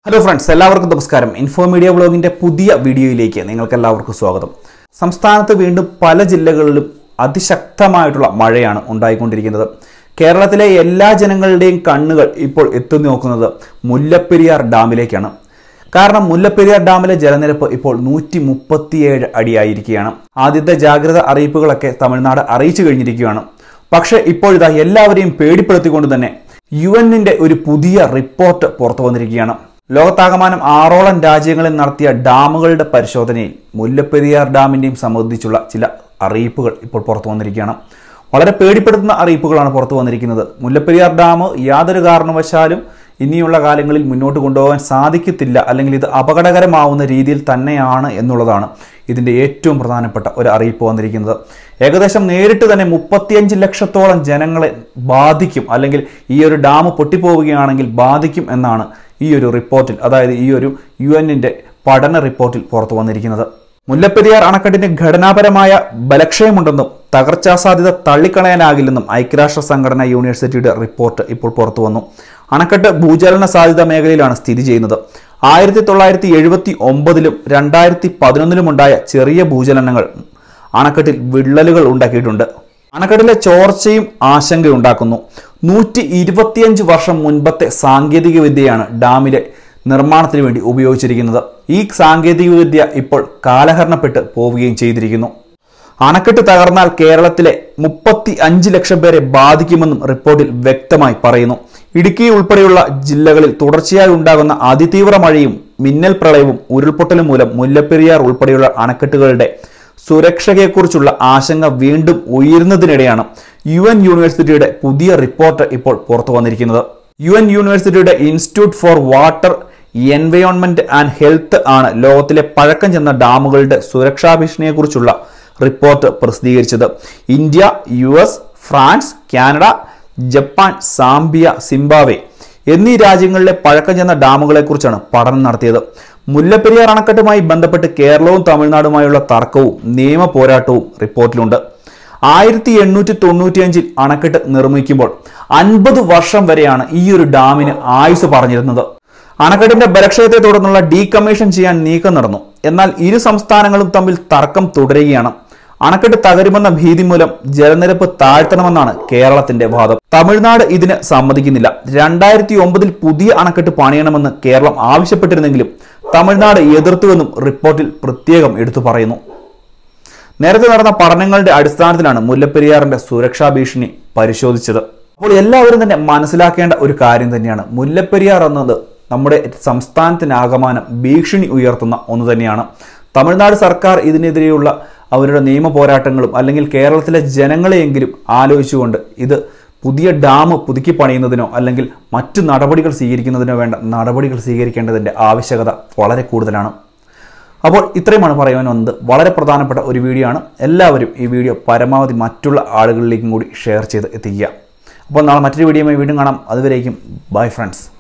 hello friends എല്ലാവർക്കും നമസ്കാരം info media ബ്ലോഗിന്റെ പുതിയ വീഡിയോയിലേക്ക് നിങ്ങൾക്ക് എല്ലാവർക്കും സ്വാഗതം സംസ്ഥാനത്ത് വീണ്ടും പല ജില്ലകളിലും അതിശക്തമായിട്ടുള്ള മഴയാണ് ഉണ്ടായിക്കൊണ്ടിരിക്കുന്നത് കേരളത്തിലെ എല്ലാ ജനങ്ങളുടെയും കണ്ണുകൾ ഇപ്പോൾ എത്തി നോക്കുന്നത് മുല്ലപ്പെരിയാർ ഡാമിലേക്കാണ് കാരണം മുല്ലപ്പെരിയാർ ഡാമിലെ ജലനിരപ്പ് ഇപ്പോൾ നൂറ്റി മുപ്പത്തിയേഴ് അടിയായിരിക്കുകയാണ് ആദ്യത്തെ ജാഗ്രത അറിയിപ്പുകളൊക്കെ തമിഴ്നാട് അറിയിച്ചു കഴിഞ്ഞിരിക്കുകയാണ് പക്ഷേ ഇപ്പോഴിതാ എല്ലാവരെയും പേടിപ്പെടുത്തിക്കൊണ്ട് തന്നെ യു എന്നിന്റെ ഒരു പുതിയ റിപ്പോർട്ട് പുറത്തു വന്നിരിക്കുകയാണ് ലോകത്താകമാനം ആറോളം രാജ്യങ്ങളിൽ നടത്തിയ ഡാമുകളുടെ പരിശോധനയിൽ മുല്ലപ്പെരിയാർ ഡാമിന്റെയും സംബന്ധിച്ചുള്ള ചില അറിയിപ്പുകൾ ഇപ്പോൾ പുറത്തു വന്നിരിക്കുകയാണ് വളരെ പേടിപ്പെടുത്തുന്ന അറിയിപ്പുകളാണ് പുറത്തു വന്നിരിക്കുന്നത് മുല്ലപ്പെരിയാർ ഡാം യാതൊരു കാരണവശാലും ഇനിയുള്ള കാലങ്ങളിൽ മുന്നോട്ട് കൊണ്ടുപോകാൻ സാധിക്കത്തില്ല അല്ലെങ്കിൽ ഇത് അപകടകരമാവുന്ന രീതിയിൽ തന്നെയാണ് എന്നുള്ളതാണ് ഇതിന്റെ ഏറ്റവും പ്രധാനപ്പെട്ട ഒരു അറിയിപ്പ് വന്നിരിക്കുന്നത് ഏകദേശം നേരിട്ട് തന്നെ മുപ്പത്തിയഞ്ച് ലക്ഷത്തോളം ജനങ്ങളെ ബാധിക്കും അല്ലെങ്കിൽ ഈ ഒരു ഡാം പൊട്ടിപ്പോവുകയാണെങ്കിൽ ബാധിക്കും എന്നാണ് ഈ ഒരു റിപ്പോർട്ടിൽ അതായത് ഈ ഒരു യു എന്നിന്റെ പഠന റിപ്പോർട്ടിൽ പുറത്തു വന്നിരിക്കുന്നത് മുല്ലപ്പെരിയാർ അണക്കെട്ടിന് ഘടനാപരമായ ബലക്ഷയമുണ്ടെന്നും തകർച്ചാ സാധ്യത തള്ളിക്കളയാനാകില്ലെന്നും ഐക്യരാഷ്ട്ര സംഘടന യൂണിവേഴ്സിറ്റിയുടെ റിപ്പോർട്ട് ഇപ്പോൾ പുറത്തു വന്നു അണക്കെട്ട് ഭൂചലന സാധ്യത മേഖലയിലാണ് സ്ഥിതി ചെയ്യുന്നത് ആയിരത്തി തൊള്ളായിരത്തി എഴുപത്തി ഒമ്പതിലും രണ്ടായിരത്തി പതിനൊന്നിലും ഉണ്ടായ ചെറിയ ഭൂചലനങ്ങൾ അണക്കെട്ടിൽ വിള്ളലുകൾ ഉണ്ടാക്കിയിട്ടുണ്ട് അണക്കെട്ടിലെ ചോർച്ചയും ആശങ്കയുണ്ടാക്കുന്നു നൂറ്റി ഇരുപത്തിയഞ്ച് വർഷം മുൻപത്തെ സാങ്കേതിക വിദ്യയാണ് ഡാമിലെ നിർമ്മാണത്തിന് വേണ്ടി ഉപയോഗിച്ചിരിക്കുന്നത് ഈ സാങ്കേതിക വിദ്യ ഇപ്പോൾ കാലഹരണപ്പെട്ട് പോവുകയും ചെയ്തിരിക്കുന്നു അണക്കെട്ട് തകർന്നാൽ കേരളത്തിലെ മുപ്പത്തി അഞ്ച് ലക്ഷം പേരെ ബാധിക്കുമെന്നും റിപ്പോർട്ടിൽ വ്യക്തമായി പറയുന്നു ഇടുക്കി ഉൾപ്പെടെയുള്ള ജില്ലകളിൽ തുടർച്ചയായി ഉണ്ടാകുന്ന അതിതീവ്ര മഴയും മിന്നൽ പ്രളയവും ഉരുൾപൊട്ടലും മൂലം മുല്ലപ്പെരിയാർ ഉൾപ്പെടെയുള്ള അണക്കെട്ടുകളുടെ സുരക്ഷയെക്കുറിച്ചുള്ള ആശങ്ക വീണ്ടും ഉയരുന്നതിനിടെയാണ് യു എൻ യൂണിവേഴ്സിറ്റിയുടെ പുതിയ റിപ്പോർട്ട് ഇപ്പോൾ പുറത്തു വന്നിരിക്കുന്നത് യു എൻ യൂണിവേഴ്സിറ്റിയുടെ institute for water environment and health ആണ് ലോകത്തിലെ പഴക്കം ചെന്ന ഡാമുകളുടെ സുരക്ഷാ ഭീഷണിയെക്കുറിച്ചുള്ള റിപ്പോർട്ട് പ്രസിദ്ധീകരിച്ചത് India U S France Canada Japan Zambia Zimbabwe എന്നീ രാജ്യങ്ങളിലെ പഴക്കം ചെന്ന ഡാമുകളെക്കുറിച്ചാണ് പഠനം നടത്തിയത് മുല്ലപ്പെരിയാർ അണക്കെട്ടുമായി ബന്ധപ്പെട്ട് കേരളവും തമിഴ്നാടുമായുള്ള തർക്കവും നിയമ പോരാട്ടവും റിപ്പോർട്ടിലുണ്ട് ആയിരത്തി എണ്ണൂറ്റി തൊണ്ണൂറ്റിയഞ്ചിൽ അണക്കെട്ട് നിർമ്മിക്കുമ്പോൾ അൻപത് വർഷം വരെയാണ് ഈ ഒരു ഡാമിന് ആയുസ് പറഞ്ഞിരുന്നത് അണക്കെട്ടിന്റെ ബലക്ഷയത്തെ തുടർന്നുള്ള ഡീകമ്മീഷൻ ചെയ്യാൻ നീക്കം നടന്നു എന്നാൽ ഇരു സംസ്ഥാനങ്ങളും തമ്മിൽ തർക്കം തുടരുകയാണ് അണക്കെട്ട് തകരുമെന്ന ഭീതി മൂലം ജലനിരപ്പ് താഴ്ത്തണമെന്നാണ് കേരളത്തിന്റെ വാദം തമിഴ്നാട് ഇതിന് സമ്മതിക്കുന്നില്ല രണ്ടായിരത്തി ഒമ്പതിൽ പുതിയ അണക്കെട്ട് പണിയണമെന്ന് കേരളം ആവശ്യപ്പെട്ടിരുന്നെങ്കിലും തമിഴ്നാട് എതിർത്തുവെന്നും റിപ്പോർട്ടിൽ പ്രത്യേകം എടുത്തു പറയുന്നു നേരത്തെ നടന്ന പഠനങ്ങളുടെ അടിസ്ഥാനത്തിലാണ് മുല്ലപ്പെരിയാറിന്റെ സുരക്ഷാ ഭീഷണി പരിശോധിച്ചത് അപ്പോൾ എല്ലാവരും തന്നെ മനസ്സിലാക്കേണ്ട ഒരു കാര്യം തന്നെയാണ് മുല്ലപ്പെരിയാർ എന്നത് നമ്മുടെ സംസ്ഥാനത്തിനാകമാനം ഭീഷണി ഉയർത്തുന്ന ഒന്ന് തന്നെയാണ് തമിഴ്നാട് സർക്കാർ ഇതിനെതിരെയുള്ള അവരുടെ നിയമ പോരാട്ടങ്ങളും അല്ലെങ്കിൽ കേരളത്തിലെ ജനങ്ങളെയെങ്കിലും ആലോചിച്ചുകൊണ്ട് ഇത് പുതിയ ഡാം പുതുക്കി പണിയുന്നതിനോ അല്ലെങ്കിൽ മറ്റു നടപടികൾ സ്വീകരിക്കുന്നതിനോ വേണ്ട നടപടികൾ സ്വീകരിക്കേണ്ടതിൻ്റെ ആവശ്യകത വളരെ കൂടുതലാണ് അപ്പോൾ ഇത്രയുമാണ് പറയുവാൻ വന്നത് വളരെ പ്രധാനപ്പെട്ട ഒരു വീഡിയോ ആണ് എല്ലാവരും ഈ വീഡിയോ പരമാവധി മറ്റുള്ള ആളുകളിലേക്കും കൂടി ഷെയർ ചെയ്ത് എത്തിക്കുക അപ്പോൾ നാളെ മറ്റൊരു വീഡിയോയുമായി വീണ്ടും കാണാം അതുവരേക്കും ബൈ ഫ്രണ്ട്സ്